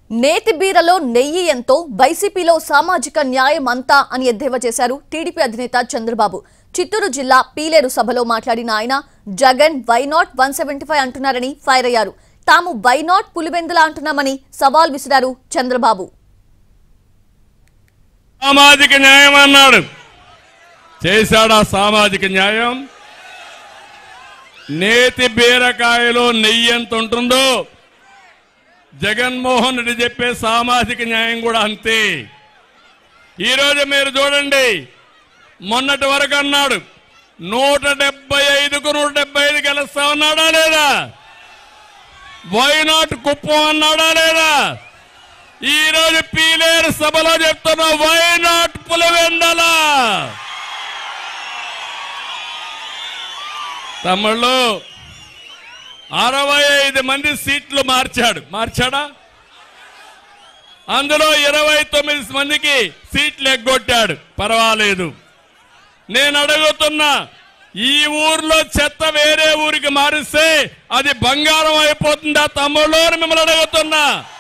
నేతి బీరలో నెయ్యి ఎంతో వైసీపీలో సామాజిక న్యాయం అంతా అని ఎద్దేవా చేశారు టీడీపీ అధినేత చంద్రబాబు చిత్తూరు జిల్లా పీలేరు సభలో మాట్లాడిన ఆయన Jagan why not one seventy five అంటున్నారని ఫైర్ అయ్యారు తాము వై నాట్ పులివెందుల అంటున్నామని సవాల్ విసిరారు చంద్రబాబు సామాజిక న్యాయం అన్నాడు చేశాడా సామాజిక న్యాయం నేతి బీరకాయలో నెయ్యి ఎంత ఉంటుందో జగన్మోహన్ రెడ్డి చెప్పే సామాజిక న్యాయం కూడా అంతే ఈరోజు మీరు చూడండి మొన్నటి వరకు అన్నాడు నూట డెబ్బై ఐదుకు నూట డెబ్బై ఐదు గెలుస్తా ఉన్నాడా లేదా వైనాట్ కుప్పం అన్నాడా లేదా ఈ రోజు పీలేరు సభలో చెప్తున్నా వై నాట్ పులివెందల తమ్ముళ్ళు అరవై ఐదు మంది సీట్లు మార్చాడు మార్చాడా అందులో ఇరవై తొమ్మిది మందికి సీట్లు ఎగ్గొట్టాడు పర్వాలేదు నేను అడుగుతున్నా ఈ ఊర్లో చెత్త వేరే ఊరికి మారిస్తే అది బంగారం అయిపోతుందా తమ్ముళ్ళు అని మిమ్మల్ని అడుగుతున్నా